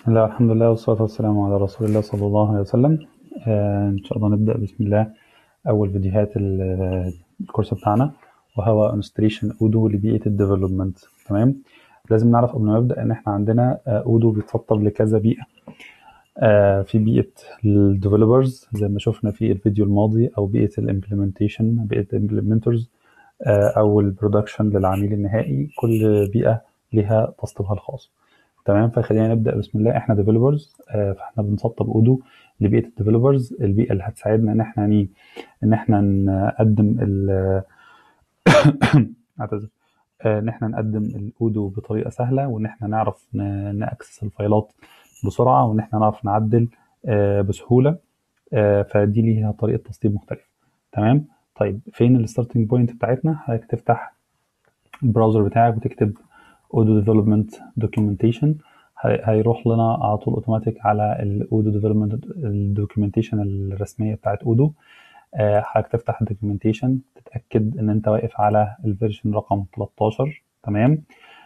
بسم الله والحمد لله والصلاة والسلام على رسول الله صلى الله عليه وسلم آه إن شاء الله نبدأ بسم الله أول فيديوهات ال- الكورس بتاعنا وهو انستريشن أودو لبيئة الديفلوبمنت تمام لازم نعرف قبل ما نبدأ إن إحنا عندنا آه، أودو بيتسطب لكذا بيئة آه في بيئة الديفلوبرز زي ما شفنا في الفيديو الماضي أو بيئة الامبلمنتيشن بيئة الامبلمنترز أو البرودكشن للعميل النهائي كل بيئة لها تسطيبها الخاص تمام فخلينا نبدا بسم الله احنا ديفلوبرز فاحنا بنسطب اودو لبيئه الديفلوبرز البيئه اللي هتساعدنا ان احنا ني ان احنا نقدم ال اعتذر آه، ان احنا نقدم الاودو بطريقه سهله وان احنا نعرف ن- ناكسس الفايلات بسرعه وان احنا نعرف نعدل آه، بسهوله آه، فدي ليها طريقه تسطيب مختلفه تمام طيب فين الستارتنج بوينت بتاعتنا حضرتك تفتح البراوزر بتاعك وتكتب اودو ديفلوبمنت دوكيومنتيشن هيروح لنا على طول اوتوماتيك على الاودو ديفلوبمنت الدوكيومنتيشن الرسميه بتاعت اودو آه، حضرتك تفتح الدوكيومنتيشن تتاكد ان انت واقف على الفيرجن رقم 13 تمام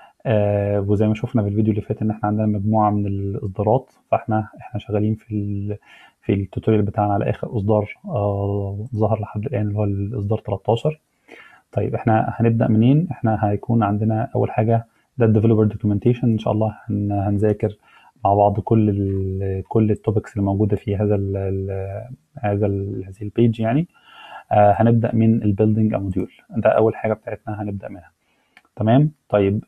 آه وزي ما شفنا في الفيديو اللي فات ان احنا عندنا مجموعه من الاصدارات فاحنا احنا شغالين في ال في التوتوريال بتاعنا على اخر اصدار آه ظهر لحد الان اللي هو الاصدار 13 طيب احنا هنبدا منين احنا هيكون عندنا اول حاجه ده الديفلوبر دوكيومنتيشن ان شاء الله هن هنذاكر مع بعض كل ال كل التوبكس اللي موجوده في هذا ال ال هذا ال هذه البيج يعني آه هنبدا من البيلدينج موديول ده اول حاجه بتاعتنا هنبدا منها تمام طيب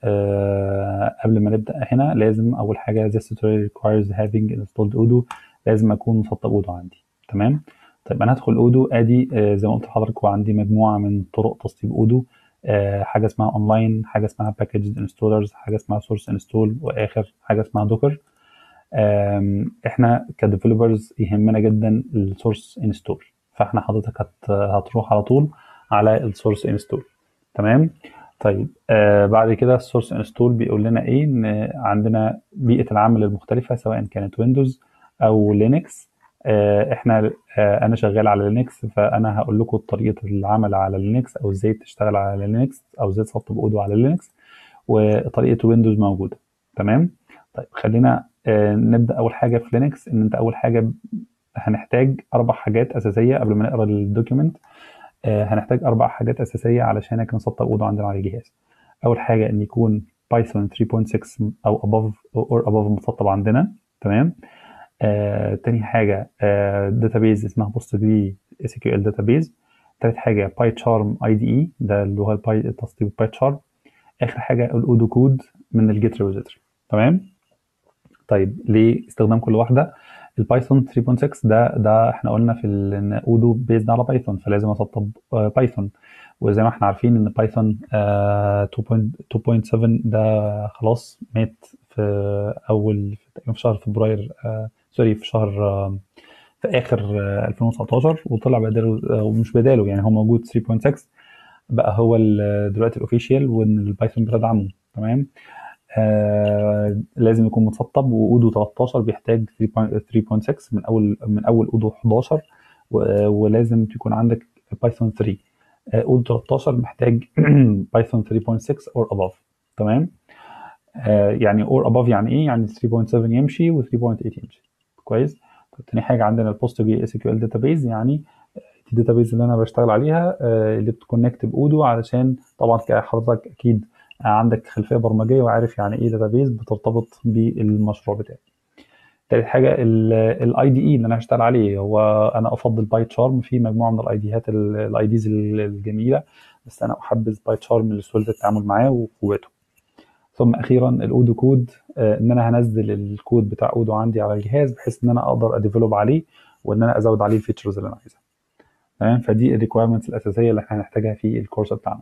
آه قبل ما نبدا هنا لازم اول حاجه this tutorial requires having installed Odoo لازم اكون مسطب اودو عندي تمام طيب انا هدخل اودو ادي آه زي ما قلت لحضرتك هو عندي مجموعه من طرق تسطيب اودو آه حاجه اسمها اونلاين حاجه اسمها باكج انستولرز حاجه اسمها سورس انستول واخر حاجه اسمها دوكر آم، احنا كديفلوبرز يهمنا جدا السورس انستول فاحنا حضرتك هت هتروح على طول على السورس انستول تمام طيب آه بعد كده السورس انستول بيقول لنا ايه ان عندنا بيئه العمل المختلفه سواء كانت ويندوز او لينكس آه احنا آه انا شغال على لينكس فانا هقول لكم طريقه العمل على لينكس او ازاي تشتغل على لينكس او ازاي تسطب اودو على لينكس وطريقه ويندوز موجوده تمام طيب خلينا آه نبدا اول حاجه في لينكس ان انت اول حاجه هنحتاج اربع حاجات اساسيه قبل ما نقرا الدوكيومنت آه، هنحتاج اربع حاجات اساسيه علشان نسطب اودو عندنا على الجهاز اول حاجه ان يكون بايثون 3.6 او above or above مسطب عندنا تمام آه، تاني حاجه داتابيز اسمها بوست جري اس كيو ال داتابيز تالت حاجه باي تشارم اي دي اي ده اللي هو الباي تسطيب باي تشارم اخر حاجه الاودو كود من الجيت ريبوزيتوري تمام طيب ليه استخدام كل واحده البايثون 3.6 ده ده احنا قلنا في ال- ان اودو بيزد على بايثون فلازم اسطب آه، بايثون وزي ما احنا عارفين ان بايثون آه، 2.2.7 ده خلاص مات في اول في تقريباً في شهر فبراير آه، سوري في شهر آه، في اخر آه، 2019 وطلع بداله آه، ومش بداله يعني هو موجود 3.6 بقى هو ال- دلوقتي الاوفيشال وان البايثون بتدعمه تمام آه لازم يكون متسطب واودو 13 بيحتاج 3.6 من اول من اول اودو 11 و- ولازم تكون عندك بايثون 3 آه، اودو 13 محتاج بايثون 3.6 اور above تمام آه يعني اور above يعني ايه يعني 3.7 يمشي و 3.8 يمشي كويس طب تاني حاجه عندنا البوست جي اس كيو ال داتابيز يعني الداتابيز اللي انا بشتغل عليها آه، اللي بتكونكت باودو علشان طبعا ك- حضرتك اكيد عندك خلفيه برمجيه وعارف يعني ايه داتابيز بترتبط بالمشروع بتاعي تالت حاجه الاي دي اي اللي انا هشتغل عليه هو انا افضل باي تشارم في مجموعه من الاي ديات الاي ديز الجميله بس انا احبذ باي تشارم لسهوله التعامل معاه وقوته ثم اخيرا الاودو كود آه، ان انا هنزل الكود بتاع اودو عندي على الجهاز بحيث ان انا اقدر اديفلوب عليه وان انا ازود عليه الفيتشرز اللي انا عايزها تمام فدي الريكويرمنتس الاساسيه اللي احنا هنحتاجها في الكورس بتاعنا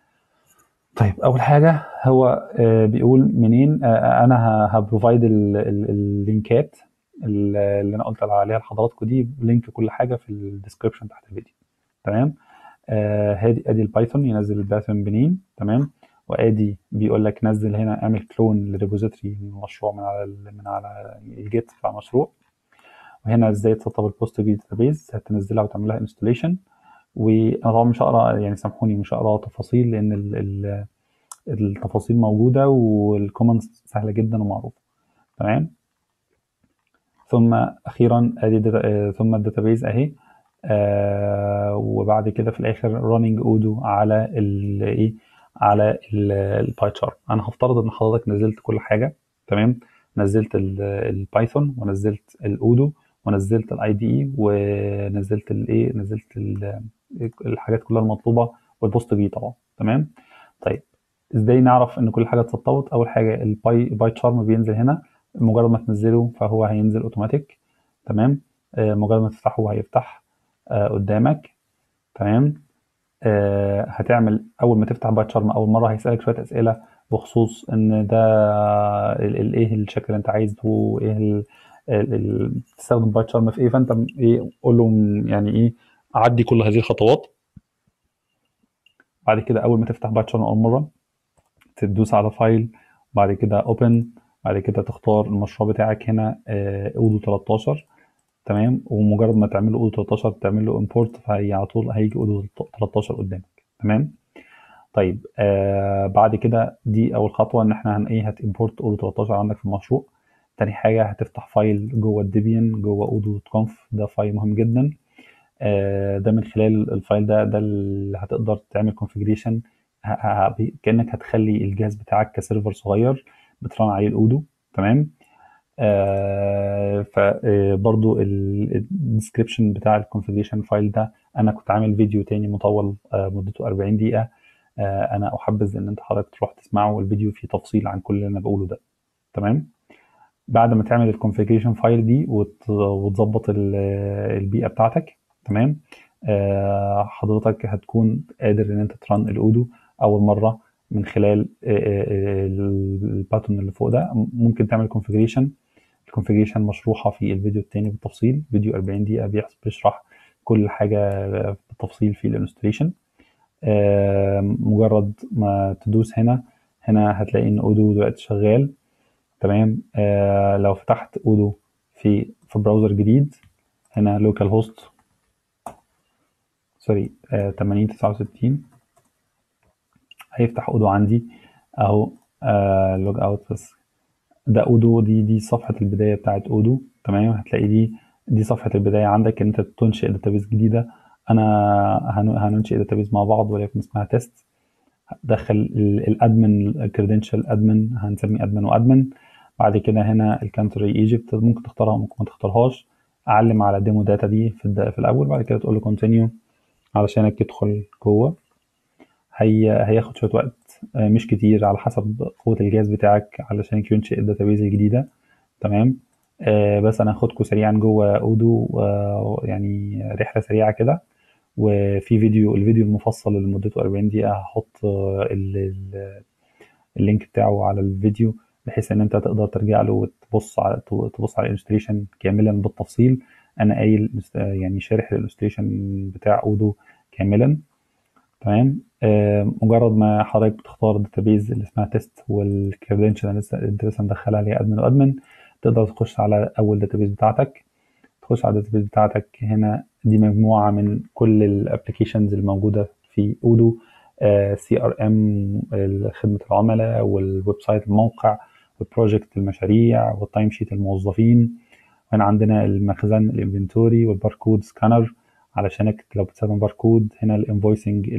طيب اول حاجه هو آه، بيقول منين آه، انا هبروفايد اللينكات اللي انا قلت عليها لحضراتكم دي لينك كل حاجه في الديسكربشن تحت الفيديو تمام آه، هادي ادي البايثون ينزل البايثون منين تمام وادي بيقول لك نزل هنا اعمل كلون للريبوزيتوري من المشروع من على ال- من على الجيت بتاع المشروع وهنا ازاي تسطب البوست جي داتابيز هتنزلها وتعملها انستوليشن وانا طبعا مش هقرا يعني سامحوني مش هقرا تفاصيل لان ال ال التفاصيل موجوده والكومنتس سهله جدا ومعروفه تمام ثم اخيرا ادي data- آه، ثم الداتابيز اهي آه، وبعد كده في الاخر راننج اودو على الايه على الباي تشارت انا هفترض ان حضرتك نزلت كل حاجه تمام نزلت ال- البايثون ونزلت الاودو ونزلت الاي دي اي ونزلت الايه نزلت ال- الحاجات كلها المطلوبه والبوست بي طبعا تمام طيب ازاي نعرف ان كل حاجه اتسطبت اول حاجه الباي باي تشارم بينزل هنا مجرد ما تنزله فهو هينزل اوتوماتيك تمام آه، مجرد ما تفتحه هيفتح آه، قدامك تمام آه، هتعمل اول ما تفتح باي تشارم اول مره هيسالك شويه اسئله بخصوص ان ده ال- ال- ايه الشكل اللي انت عايزه ايه ال- ال- ال- تستخدم باي تشارم في ايه فانت م- ايه قول له م- يعني ايه عدي كل هذه الخطوات بعد كده اول ما تفتح باي تشارم اول مره تدوس على فايل بعد كده اوبن بعد كده تختار المشروع بتاعك هنا اودو 13 تمام ومجرد ما تعمل له اودو 13 تعمل له امبورت فهي على طول هيجي اودو 13 قدامك تمام طيب آه بعد كده دي اول خطوه ان احنا هن ايه هتمبورت اودو 13 عندك في المشروع تاني حاجه هتفتح فايل جوه الديبيان جوه اودو دوت كونف ده فايل مهم جدا آه ده من خلال الفايل ده ده اللي هتقدر تعمل كونفجريشن كانك هتخلي الجهاز بتاعك كسيرفر صغير بترن عليه الاودو تمام آه فبرضو الديسكريبشن بتاع الكونفجريشن فايل ده انا كنت عامل فيديو تاني مطول آه مدته 40 دقيقه آه انا احبذ ان انت حضرتك تروح تسمعه الفيديو فيه تفصيل عن كل اللي انا بقوله ده تمام بعد ما تعمل الكونفجريشن فايل دي وت- وتظبط ال- البيئه بتاعتك تمام آه، حضرتك هتكون قادر ان انت ترن الاودو اول مره من خلال آه، آه، الباتون اللي فوق ده ممكن تعمل كونفجريشن الكونفجريشن مشروحه في الفيديو التاني بالتفصيل فيديو 40 دقيقه بيحس- بيشرح كل حاجه بالتفصيل في الانستليشن مجرد ما تدوس هنا هنا هتلاقي ان اودو دلوقتي شغال تمام آه لو فتحت اودو في في براوزر جديد هنا لوكال هوست سوري آه 80 69 هيفتح اودو عندي اهو آه لوج اوت بس ده اودو دي دي صفحه البدايه بتاعت اودو تمام هتلاقي دي دي صفحه البدايه عندك ان انت تنشئ داتابيز جديده انا هن- هننشئ داتابيز مع بعض وليكن اسمها تيست دخل ال- الادمن الكريدنشال ادمن هنسميه ادمن وادمن بعد كده هنا الكانتري ايجيبت ممكن تختارها ممكن ما تختارهاش اعلم على ديمو داتا دي في الد- في الاول بعد كده تقول له كونتينيو علشانك تدخل جوه هي هياخد شويه وقت آه، مش كتير على حسب قوه الجهاز بتاعك علشان ينشئ الداتابيز الجديده تمام آه، بس انا هاخدكم سريعا جوه اودو آه، يعني رحله سريعه كده وفي فيديو الفيديو المفصل اللي مدته 40 دقيقه هحط آه، ال- ال- اللينك بتاعه على الفيديو بحيث ان انت تقدر ترجع له وتبص على تبص على الانستليشن كاملا بالتفصيل انا قايل يعني شارح الانستليشن بتاع اودو كاملا تمام آه، مجرد ما حضرتك بتختار الداتابيز اللي اسمها تيست والكريدنشال اللي لسه انت لسه مدخلها اللي هي ادمن وادمن تقدر تخش على اول داتابيز بتاعتك تخش على الداتابيز بتاعتك هنا دي مجموعه من كل الابلكيشنز الموجوده في اودو سي ار ام خدمه العملاء والويب سايت الموقع والبروجكت المشاريع والتايم شيت الموظفين هنا عندنا المخزن الانفنتوري والباركود سكانر علشانك لو بتستخدم باركود هنا الانفويسنج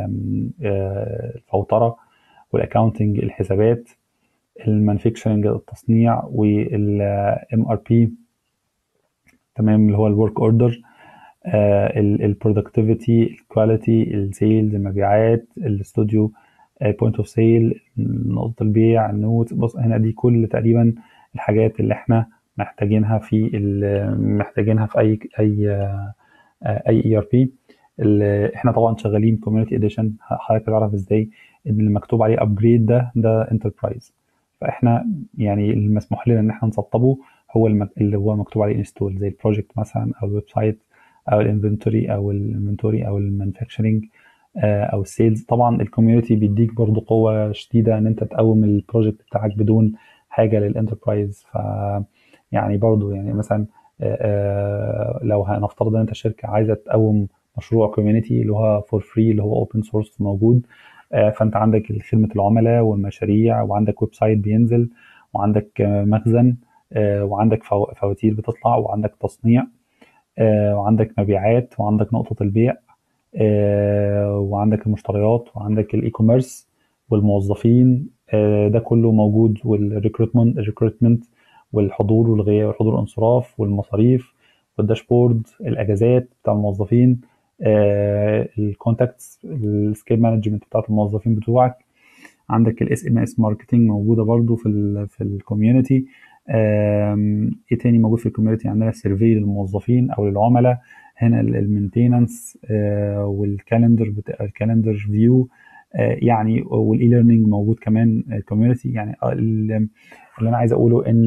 الفوتره والاكاونتنج الحسابات المانيفاكتشرنج التصنيع والام ار بي تمام اللي هو الورك اوردر البرودكتيفيتي الكواليتي السيلز المبيعات الاستوديو بوينت اوف سيل نقطه البيع النوت بص هنا دي كل تقريبا الحاجات اللي احنا محتاجينها في ال- محتاجينها في اي اي اي اي ار بي احنا طبعا شغالين كوميونتي اديشن حضرتك تعرف ازاي ان اللي مكتوب عليه ابجريد ده ده انتربرايز فاحنا يعني المسموح لنا ان احنا نسطبه هو الم- اللي هو مكتوب عليه انستول زي البروجكت مثلا او الويب سايت او الانفنتوري او الانفنتوري او المانيفاكتشرنج او السيلز طبعا الكوميونتي بيديك برضو قوه شديده ان انت تقوم البروجكت بتاعك بدون حاجه للانتربرايز ف يعني برضو يعني مثلا آه، آه، لو هنفترض ان انت شركه عايزه تقوم مشروع كوميونتي اللي هو فور فري اللي هو اوبن سورس موجود آه، فانت عندك خدمه العملاء والمشاريع وعندك ويب سايت بينزل وعندك آه، مخزن آه، وعندك فو- فواتير بتطلع وعندك تصنيع آه، وعندك مبيعات وعندك نقطة البيع آه، وعندك المشتريات وعندك الاي كوميرس والموظفين آه، ده كله موجود والريكروتمنت الريكروتمنت والحضور والغياب والحضور والانصراف والمصاريف والداشبورد الاجازات بتاع الموظفين الكونتاكتس السكيل مانجمنت بتاعت الموظفين بتوعك عندك الاس ام اس ماركتنج موجوده برضو في ال في الكوميونتي ايه تاني موجود في الكوميونتي عندنا سيرفي للموظفين او للعملاء هنا المينتيننس والكالندر بتاع الكالندر فيو يعني والاي ليرنينج موجود كمان كوميونتي يعني آه، ال- اللي انا عايز اقوله ان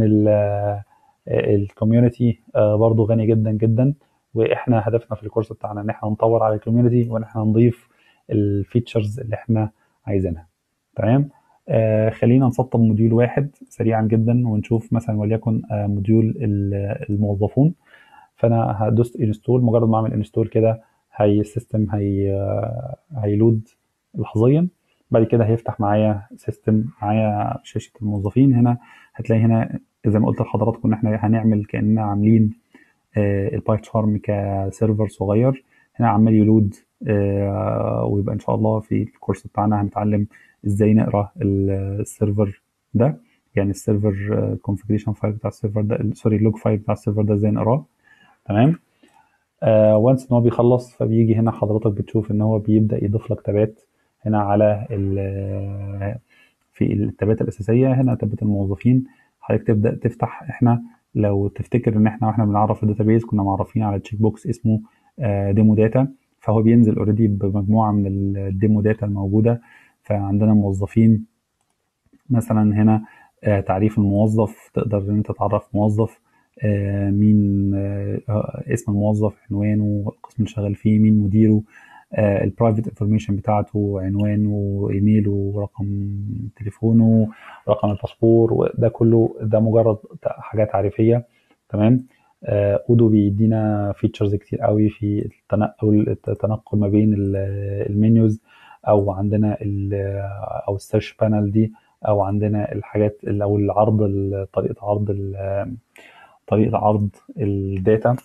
الكوميونتي برضو غني جدا جدا واحنا هدفنا في الكورس بتاعنا ان احنا نطور على الكوميونتي وان احنا نضيف الفيتشرز اللي احنا عايزينها تمام آه خلينا نسطب موديول واحد سريعا جدا ونشوف مثلا وليكن آه موديول ال- الموظفون فانا هدوس انستول مجرد ما اعمل انستول كده هي السيستم هي آه، هيلود لحظيا بعد كده هيفتح معايا سيستم معايا شاشه الموظفين هنا هتلاقي هنا زي ما قلت لحضراتكم ان احنا هنعمل كاننا عاملين البايت فارم كسيرفر صغير هنا عمال يلود آه، ويبقى ان شاء الله في الكورس بتاعنا هنتعلم ازاي نقرا ال- السيرفر ده يعني السيرفر كونفيجريشن فايل بتاع السيرفر ده سوري اللوج فايل بتاع السيرفر ده ازاي نقراه تمام وانس ان هو بيخلص فبيجي هنا حضرتك بتشوف ان هو بيبدا يضيف لك تابات هنا على ال- في التابات الاساسيه هنا تابات الموظفين حضرتك تبدا تفتح احنا لو تفتكر ان احنا واحنا بنعرف الداتابيز كنا معرفين على تشيك بوكس اسمه ديمو داتا فهو بينزل اوريدي بمجموعه من الديمو داتا الموجوده فعندنا موظفين مثلا هنا آه، تعريف الموظف تقدر ان انت تعرف موظف آه، مين آه، اسم الموظف عنوانه القسم اللي شغال فيه مين مديره البرايفت انفورميشن بتاعته عنوانه ايميله رقم تليفونه رقم الباسبور وده كله ده مجرد حاجات تعريفيه تمام آه، اودو بيدينا فيتشرز كتير قوي في التنقل التنقل ما بين ال- المنيوز او عندنا ال- او السيرش بانل دي او عندنا الحاجات ال- او العرض ال- طريقه عرض ال- طريقه عرض الداتا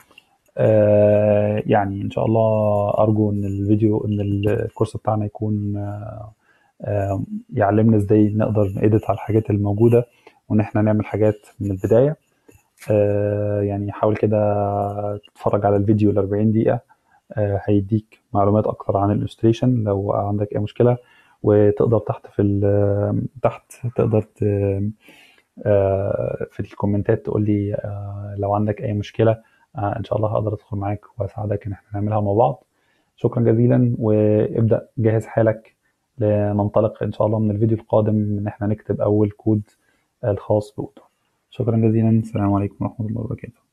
آه، يعني ان شاء الله ارجو ان الفيديو ان الكورس بتاعنا يكون آه، آه، يعلمنا ازاي نقدر نedit على الحاجات الموجوده وان احنا نعمل حاجات من البدايه آه، يعني حاول كده تتفرج على الفيديو ال 40 دقيقه آه، هيديك معلومات اكتر عن الالستريشن لو عندك اي مشكله وتقدر تحت في ال- تحت تقدر ت- آه، في الكومنتات تقول لي آه، لو عندك اي مشكله آه، ان شاء الله هقدر ادخل معاك واساعدك ان احنا نعملها مع بعض شكرا جزيلا وابدا جهز حالك لننطلق ان شاء الله من الفيديو القادم ان احنا نكتب اول كود الخاص بأوتو شكرا جزيلا السلام عليكم ورحمه الله وبركاته